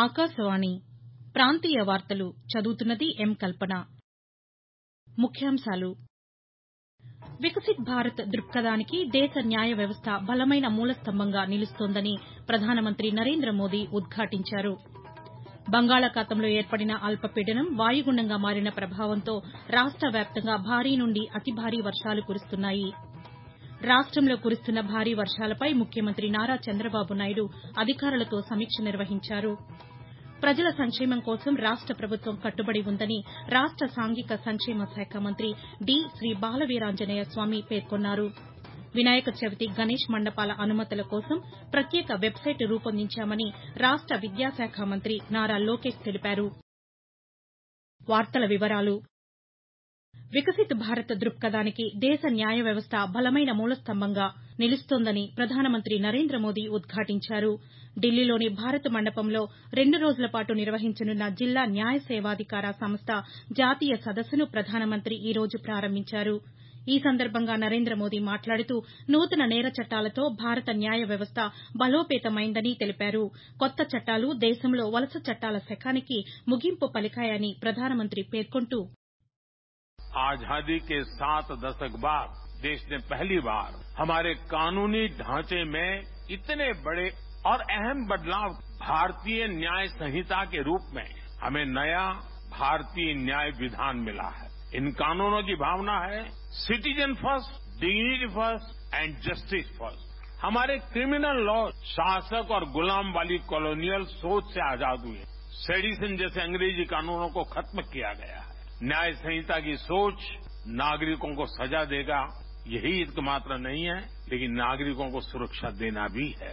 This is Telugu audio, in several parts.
ఆకాశవాణి ప్రాంతీయ వార్తలు చదువుతున్నది ఎం కల్పన ముఖ్యాంశాలు వికసిత్ భారత్ దృక్పథానికి దేశ న్యాయ వ్యవస్థ బలమైన మూలస్తంభంగా నిలుస్తోందని ప్రధానమంత్రి నరేంద్ర మోదీ ఉద్ఘాటించారు బంగాళాఖాతంలో ఏర్పడిన అల్పపీడనం వాయుగుండంగా మారిన ప్రభావంతో రాష్ట వ్యాప్తంగా భారీ నుండి అతి భారీ వర్షాలు కురుస్తున్నాయి రాష్టంలో కురుస్తున్న భారీ వర్షాలపై ముఖ్యమంత్రి నారా చంద్రబాబు నాయుడు అధికారులతో సమీక్ష నిర్వహించారు ప్రజల సంక్షేమం కోసం రాష్ట ప్రభుత్వం కట్టుబడి ఉందని రాష్ట సాంఘిక సంక్షేమ శాఖ మంత్రి డి శ్రీ బాలవీరాంజనేయ స్వామి పేర్కొన్నారు వినాయక చవితి గణేష్ మండపాల అనుమతుల కోసం ప్రత్యేక వెబ్సైట్ రూపొందించామని రాష్ట విద్యాశాఖ మంత్రి నారా లోకేష్ తెలిపారు వికసిత్ భారత్ దృక్పథానికి దేశ న్యాయ వ్యవస్థ బలమైన మూలస్తంభంగా నిలుస్తోందని ప్రధానమంత్రి నరేంద్ర మోదీ ఉద్ఘాటించారు ఢిల్లీలోని భారత్ మండపంలో రెండు రోజుల పాటు నిర్వహించనున్న జిల్లా న్యాయ సేవాధికార సంస్థ జాతీయ సదస్సును ప్రధానమంత్రి ఈ రోజు ప్రారంభించారు ఈ సందర్భంగా నరేంద్ర మోదీ మాట్లాడుతూ నూతన నేర చట్టాలతో భారత న్యాయ వ్యవస్థ బలోపేతమైందని తెలిపారు కొత్త చట్టాలు దేశంలో వలస చట్టాల శకానికి ముగింపు పలికాయని ప్రధానమంత్రి పేర్కొంటూ आजादी के सात दशक बाद देश ने पहली बार हमारे कानूनी ढांचे में इतने बड़े और अहम बदलाव भारतीय न्याय संहिता के रूप में हमें नया भारतीय न्याय विधान मिला है इन कानूनों की भावना है citizen first dignity first and justice first हमारे क्रिमिनल लॉ शासक और गुलाम वाली कॉलोनियल सोच से आजाद हुए सेडिसन जैसे अंग्रेजी कानूनों को खत्म किया गया है न्याय संहिता की सोच नागरिकों को सजा देगा यही एकमात्र नहीं है लेकिन नागरिकों को सुरक्षा देना भी है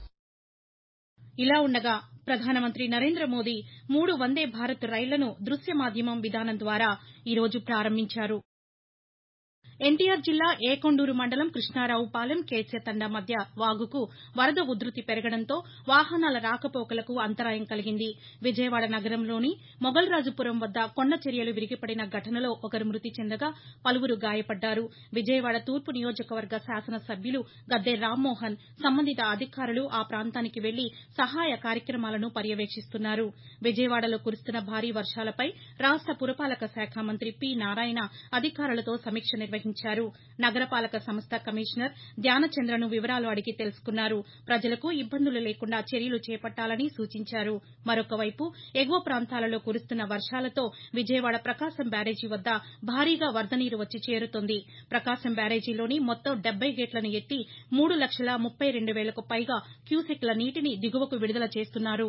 ఇలా ఉండగా ప్రధానమంత్రి నరేంద్ర మోదీ మూడు వందే భారత్ రైళ్లను దృశ్య మాధ్యమం విధానం ద్వారా ఈ రోజు ప్రారంభించారు ఎన్టీఆర్ జిల్లా ఏకొండూరు మండలం కృష్ణారావుపాలెం కేశతండ మధ్య వాగుకు వరద ఉధృతి పెరగడంతో వాహనాల రాకపోకలకు అంతరాయం కలిగింది విజయవాడ నగరంలోని మొగల్రాజుపురం వద్ద కొండ చర్యలు విరిగిపడిన ఘటనలో ఒకరు మృతి చెందగా పలువురు గాయపడ్డారు విజయవాడ తూర్పు నియోజకవర్గ శాసన సభ్యులు గద్దె రామ్మోహన్ సంబంధిత అధికారులు ఆ ప్రాంతానికి వెళ్లి సహాయ కార్యక్రమాలను పర్యవేక్షిస్తున్నారు విజయవాడలో కురుస్తున్న భారీ వర్షాలపై రాష్ట పురపాలక శాఖ మంత్రి పి నారాయణ అధికారులతో సమీక్ష నిర్వహించారు నిర్వహించారు నగరపాలక సంస్థ కమిషనర్ ధ్యానచంద్రను వివరాలు అడిగి తెలుసుకున్నారు ప్రజలకు ఇబ్బందులు లేకుండా చర్యలు చేపట్టాలని సూచించారు మరొకవైపు ఎగువ ప్రాంతాలలో కురుస్తున్న వర్షాలతో విజయవాడ ప్రకాశం బ్యారేజీ వద్ద భారీగా వరద నీరు వచ్చి చేరుతోంది ప్రకాశం బ్యారేజీలోని మొత్తం డెబ్బై గేట్లను ఎత్తి మూడు లక్షల ముప్పై రెండు వేలకు పైగా క్యూసెక్ల నీటిని దిగువకు విడుదల చేస్తున్నారు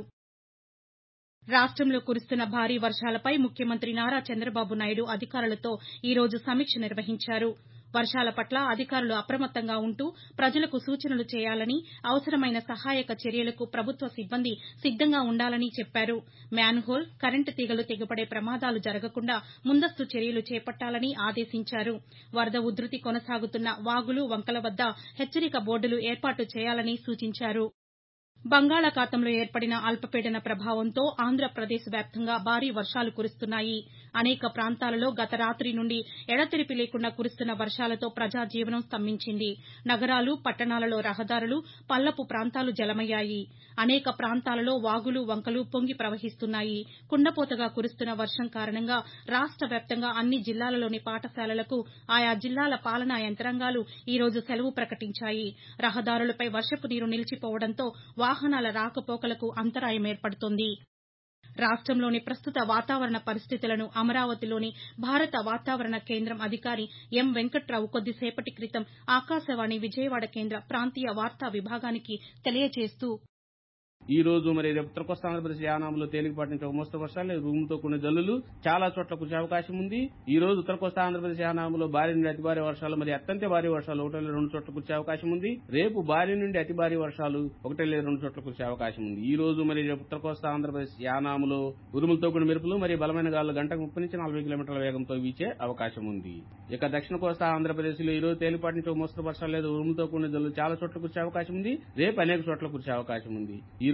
రాష్టంలో కురుస్తున్న భారీ వర్షాలపై ముఖ్యమంత్రి నారా చంద్రబాబు నాయుడు అధికారులతో ఈ రోజు సమీక్ష నిర్వహించారు వర్షాల పట్ల అధికారులు అప్రమత్తంగా ఉంటూ ప్రజలకు సూచనలు చేయాలని అవసరమైన సహాయక చర్యలకు ప్రభుత్వ సిబ్బంది సిద్దంగా ఉండాలని చెప్పారు మ్యాన్హోల్ కరెంటు తీగలు తెగిపడే ప్రమాదాలు జరగకుండా ముందస్తు చర్యలు చేపట్టాలని ఆదేశించారు వరద ఉధృతి కొనసాగుతున్న వాగులు వంకల వద్ద హెచ్చరిక బోర్డులు ఏర్పాటు చేయాలని సూచించారు బంగాళాఖాతంలో ఏర్పడిన అల్పపీడన ప్రభావంతో ఆంధ్రప్రదేశ్ వ్యాప్తంగా భారీ వర్షాలు కురుస్తున్నాయి అనేక ప్రాంతాలలో గత రాతి నుండి ఎడతెరిపి లేకుండా కురుస్తున్న వర్షాలతో ప్రజాజీవనం స్తంభించింది నగరాలు పట్టణాలలో రహదారులు పల్లపు ప్రాంతాలు జలమయ్యాయి అనేక ప్రాంతాలలో వాగులు వంకలు పొంగి ప్రవహిస్తున్నాయి కుండపోతగా కురుస్తున్న వర్షం కారణంగా రాష్ట వ్యాప్తంగా అన్ని జిల్లాలలోని పాఠశాలలకు ఆయా జిల్లాల పాలనా యంత్రాంగాలు ఈ రోజు సెలవు ప్రకటించాయి రహదారులపై వర్షపు నీరు నిలిచిపోవడంతో వాహనాల రాకపోకలకు అంతరాయం ఏర్పడుతోంది రాష్టంలోని ప్రస్తుత వాతావరణ పరిస్థితులను అమరావతిలోని భారత వాతావరణ కేంద్రం అధికారి ఎం వెంకట్రావు కొద్దిసేపటి క్రితం ఆకాశవాణి విజయవాడ కేంద్ర ప్రాంతీయ వార్తా విభాగానికి తెలియజేస్తూ ఈ రోజు మరి రేపు ఉత్తర కోస్తా ఆంధ్రప్రదేశ్ యానాంలో తేలికపాటి నుంచి ఒక మోస్తరు వర్షాలు రూముతో కొన్ని జల్లులు చాలా చోట్ల కురిసే అవకాశం ఉంది ఈ రోజు ఉత్తర కోస్తా ఆంధ్రప్రదేశ్ యానాంలో భారీ నుండి అతి భారీ వర్షాలు మరి అత్యంత భారీ వర్షాలు ఒకటి లేదా రెండు చోట్ల కురిసే అవకాశం ఉంది రేపు భారీ నుండి అతి భారీ వర్షాలు ఒకటి లేదా రెండు చోట్ల కురిసే అవకాశం ఉంది ఈ రోజు మరి రేపు ఉత్తర కోస్తా ఆంధ్రప్రదేశ్ యానాంలో ఉరుములతో కూడిన మెరుపులు మరియు బలమైన గాలు గంటకు ముప్పై నుంచి నలభై కిలోమీటర్ల వేగంతో వీచే అవకాశం ఉంది ఇక దక్షిణ కోస్తా ఆంధ్రప్రదేశ్ లో ఈ రోజు తేలిపాటి నుంచి ఒక మోస్తరు వర్షాలు లేదా ఉరుములతో కూడిన జల్లులు చాలా చోట్ల కురిసే అవకాశం ఉంది రేపు అనేక చోట్ల కురిసే అవకాశం ఉంది ఈ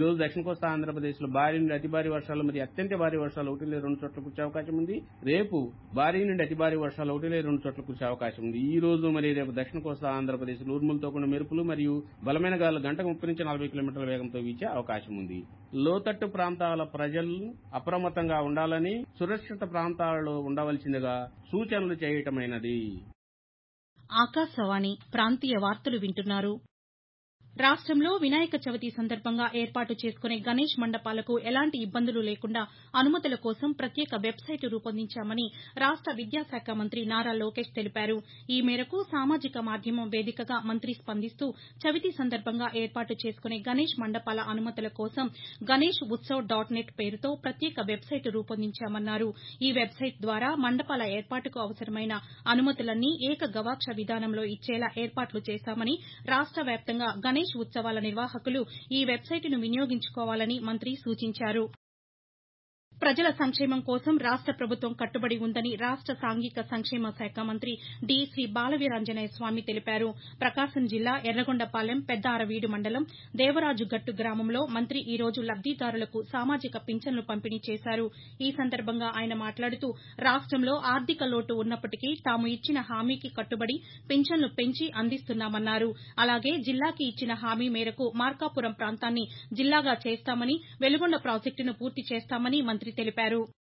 రోజు దక్షిణ కోస్తా ఆంధ్రప్రదేశ్ లో భారీ నుండి అతి భారీ వర్షాలు మరియు అత్యంత భారీ వర్షాలు ఒకటి లేదా రెండు చోట్ల కురిసే అవకాశం ఉంది రేపు భారీ నుండి అతి భారీ వర్షాలు ఒకటి లేదా రెండు చోట్ల కురిసే అవకాశం ఉంది ఈ రోజు మరియు రేపు దక్షిణ కోస్తా ఆంధ్రప్రదేశ్ ఉరుములతో కూడిన మెరుపులు మరియు బలమైన గాలు గంటకు ముప్పై నుంచి నలభై కిలోమీటర్ల వేగంతో వీచే అవకాశం ఉంది లోతట్టు ప్రాంతాల ప్రజలు అప్రమత్తంగా ఉండాలని సురక్షిత ప్రాంతాలలో ఉండవలసిందిగా సూచనలు చేయటమైనది ఆకాశవాణి ప్రాంతీయ వార్తలు వింటున్నారు రాష్టంలో వినాయక చవితి సందర్భంగా ఏర్పాటు చేసుకునే గణేష్ మండపాలకు ఎలాంటి ఇబ్బందులు లేకుండా అనుమతుల కోసం ప్రత్యేక వెబ్సైట్ రూపొందించామని రాష్ట విద్యాశాఖ మంత్రి నారా లోకేష్ తెలిపారు ఈ మేరకు సామాజిక మాధ్యమం వేదికగా మంత్రి స్పందిస్తూ చవితి సందర్భంగా ఏర్పాటు చేసుకునే గణేష్ మండపాల అనుమతుల కోసం గణేష్ ఉత్సవ్ డాట్ నెట్ పేరుతో ప్రత్యేక వెబ్సైట్ రూపొందించామన్నారు ఈ వెబ్సైట్ ద్వారా మండపాల ఏర్పాటుకు అవసరమైన అనుమతులన్నీ ఏక గవాక్ష విధానంలో ఇచ్చేలా ఏర్పాట్లు చేశామని రాష్ట వ్యాప్తంగా గణేష్ ఉత్సవాల నిర్వాహకులు ఈ వెబ్సైట్ను వినియోగించుకోవాలని మంత్రి సూచించారు ప్రజల సంక్షేమం కోసం రాష్ట ప్రభుత్వం కట్టుబడి ఉందని రాష్ట సాంఘిక సంక్షేమ శాఖ మంత్రి డి శ్రీ బాలవీరాంజనేయ స్వామి తెలిపారు ప్రకాశం జిల్లా ఎర్రగొండపాలెం పెద్ద అరవీడు మండలం దేవరాజుగట్టు గ్రామంలో మంత్రి ఈ రోజు లబ్దిదారులకు సామాజిక పింఛన్లు పంపిణీ చేశారు ఈ సందర్భంగా ఆయన మాట్లాడుతూ రాష్టంలో ఆర్థిక లోటు ఉన్నప్పటికీ తాము ఇచ్చిన హామీకి కట్టుబడి పింఛన్లు పెంచి అందిస్తున్నామన్నారు అలాగే జిల్లాకి ఇచ్చిన హామీ మేరకు మార్కాపురం ప్రాంతాన్ని జిల్లాగా చేస్తామని వెలుగొండ ప్రాజెక్టును పూర్తి చేస్తామని మంత్రి తెలిపారు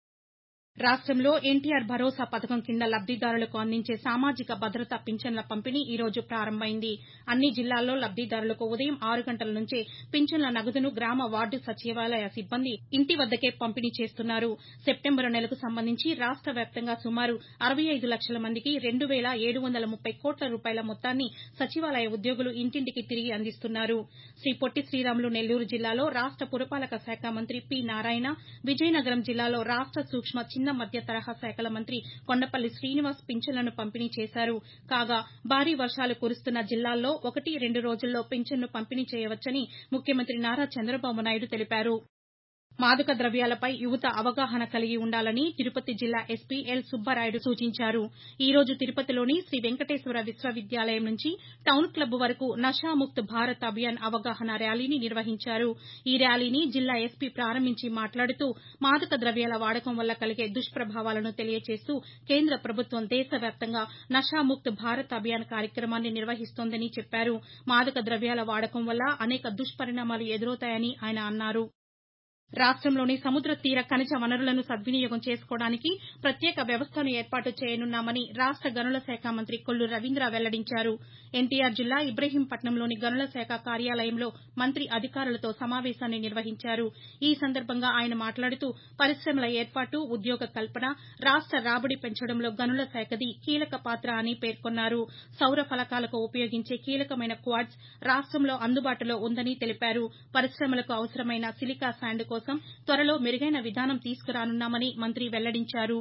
రాష్టంలో ఎన్టీఆర్ భరోసా పథకం కింద లబ్దిదారులకు అందించే సామాజిక భద్రత పింఛన్ల పంపిణీ ఈ రోజు ప్రారంభమైంది అన్ని జిల్లాల్లో లబ్దిదారులకు ఉదయం ఆరు గంటల నుంచే పింఛన్ల నగదును గ్రామ వార్డు సచివాలయ సిబ్బంది ఇంటి వద్దకే పంపిణీ చేస్తున్నారు సెప్టెంబరు నెలకు సంబంధించి రాష్ట వ్యాప్తంగా సుమారు అరవై ఐదు లక్షల మందికి రెండు వేల ఏడు వందల ముప్పై కోట్ల రూపాయల మొత్తాన్ని సచివాలయ ఉద్యోగులు ఇంటింటికి తిరిగి అందిస్తున్నారు శ్రీ పొట్టి శ్రీరాములు నెల్లూరు జిల్లాలో రాష్ట పురపాలక శాఖ మంత్రి పి నారాయణ విజయనగరం జిల్లాలో రాష్ట సూక్ష్మ చిన్న మధ్య తరహా శాఖల మంత్రి కొండపల్లి శ్రీనివాస్ పింఛన్లను పంపిణీ చేశారు కాగా భారీ వర్షాలు కురుస్తున్న జిల్లాల్లో ఒకటి రెండు రోజుల్లో పింఛన్ను పంపిణీ చేయవచ్చని ముఖ్యమంత్రి నారా చంద్రబాబు నాయుడు తెలిపారు మాదక ద్రవ్యాలపై యువత అవగాహన కలిగి ఉండాలని తిరుపతి జిల్లా ఎస్పీ ఎల్ సుబ్బారాయుడు సూచించారు ఈ రోజు తిరుపతిలోని శ్రీ వెంకటేశ్వర విశ్వవిద్యాలయం నుంచి టౌన్ క్లబ్ వరకు నషాముక్త్ భారత్ అభియాన్ అవగాహన ర్యాలీని నిర్వహించారు ఈ ర్యాలీని జిల్లా ఎస్పీ ప్రారంభించి మాట్లాడుతూ మాదక ద్రవ్యాల వాడకం వల్ల కలిగే దుష్ప్రభావాలను తెలియజేస్తూ కేంద్ర ప్రభుత్వం దేశవ్యాప్తంగా నషాముక్త్ భారత్ అభియాన్ కార్యక్రమాన్ని నిర్వహిస్తోందని చెప్పారు మాదక ద్రవ్యాల వాడకం వల్ల అనేక దుష్పరిణామాలు ఎదురవుతాయని ఆయన అన్నారు రాష్టంలోని సముద్ర తీర ఖనిజ వనరులను సద్వినియోగం చేసుకోవడానికి ప్రత్యేక వ్యవస్థను ఏర్పాటు చేయనున్నామని రాష్ట గనుల శాఖ మంత్రి కొల్లు రవీంద్ర వెల్లడించారు ఎన్టీఆర్ జిల్లా ఇబ్రహీంపట్నంలోని గనుల శాఖ కార్యాలయంలో మంత్రి అధికారులతో సమావేశాన్ని నిర్వహించారు ఈ సందర్భంగా ఆయన మాట్లాడుతూ పరిశ్రమల ఏర్పాటు ఉద్యోగ కల్పన రాష్ట రాబడి పెంచడంలో గనుల శాఖది కీలక పాత్ర అని పేర్కొన్నారు సౌర ఫలకాలకు ఉపయోగించే కీలకమైన క్వార్ట్జ్ రాష్టంలో అందుబాటులో ఉందని తెలిపారు పరిశ్రమలకు అవసరమైన సిలికా శాండ్ కోసం త్వరలో మెరుగైన విధానం తీసుకురానున్నామని మంత్రి వెల్లడించారు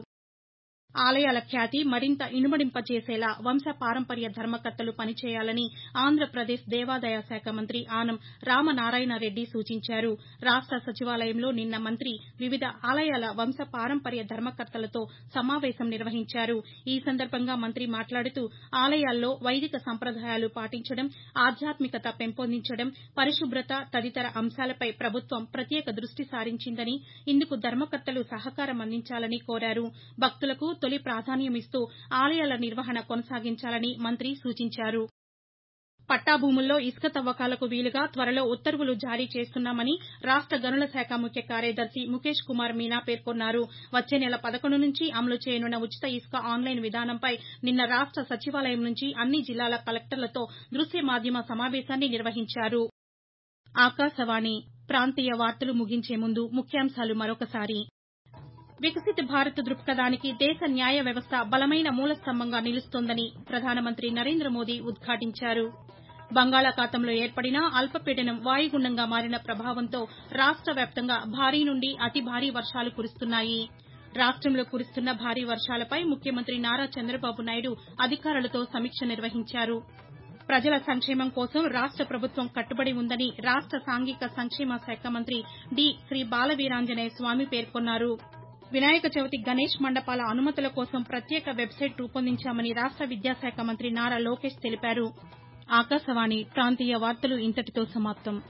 ఆలయాల ఖ్యాతి మరింత ఇనుమడింపచేసేలా వంశ పారంపర్య ధర్మకర్తలు పనిచేయాలని ఆంధ్రప్రదేశ్ దేవాదాయ శాఖ మంత్రి ఆనం రామనారాయణ రెడ్డి సూచించారు రాష్ట సచివాలయంలో నిన్న మంత్రి వివిధ ఆలయాల వంశ పారంపర్య ధర్మకర్తలతో సమావేశం నిర్వహించారు ఈ సందర్భంగా మంత్రి మాట్లాడుతూ ఆలయాల్లో వైదిక సంప్రదాయాలు పాటించడం ఆధ్యాత్మికత పెంపొందించడం పరిశుభ్రత తదితర అంశాలపై ప్రభుత్వం ప్రత్యేక దృష్టి సారించిందని ఇందుకు ధర్మకర్తలు సహకారం అందించాలని కోరారు భక్తులకు తొలి ప్రాధాన్యమిస్తూ ఆలయాల నిర్వహణ కొనసాగించాలని మంత్రి సూచించారు పట్టా భూముల్లో ఇసుక తవ్వకాలకు వీలుగా త్వరలో ఉత్తర్వులు జారీ చేస్తున్నామని రాష్ట గనుల శాఖ ముఖ్య కార్యదర్శి ముఖేష్ కుమార్ మీనా పేర్కొన్నారు వచ్చే నెల పదకొండు నుంచి అమలు చేయనున్న ఉచిత ఇసుక ఆన్లైన్ విధానంపై నిన్న రాష్ట సచివాలయం నుంచి అన్ని జిల్లాల కలెక్టర్లతో దృశ్య మాధ్యమ సమావేశాన్ని నిర్వహించారు ఆకాశవాణి ప్రాంతీయ వార్తలు ముగించే ముందు ముఖ్యాంశాలు మరొకసారి వికసిత్ భారత్ దృక్పథానికి దేశ న్యాయ వ్యవస్థ బలమైన మూలస్తంభంగా నిలుస్తోందని ప్రధానమంత్రి నరేంద్ర మోదీ ఉద్ఘాటించారు బంగాళాఖాతంలో ఏర్పడిన అల్పపీడనం వాయుగుండంగా మారిన ప్రభావంతో రాష్ట వ్యాప్తంగా భారీ నుండి అతి భారీ వర్షాలు కురుస్తున్నాయి రాష్టంలో కురుస్తున్న భారీ వర్షాలపై ముఖ్యమంత్రి నారా చంద్రబాబు నాయుడు అధికారులతో సమీక్ష నిర్వహించారు ప్రజల సంక్షేమం కోసం రాష్ట ప్రభుత్వం కట్టుబడి ఉందని రాష్ట సాంఘిక సంక్షేమ శాఖ మంత్రి డి శ్రీ బాలవీరాంజనేయ స్వామి పేర్కొన్నారు వినాయక చవితి గణేష్ మండపాల అనుమతుల కోసం ప్రత్యేక వెబ్సైట్ రూపొందించామని రాష్ట విద్యాశాఖ మంత్రి నారా లోకేష్ తెలిపారు ఆకాశవాణి ప్రాంతీయ వార్తలు ఇంతటితో సమాప్తం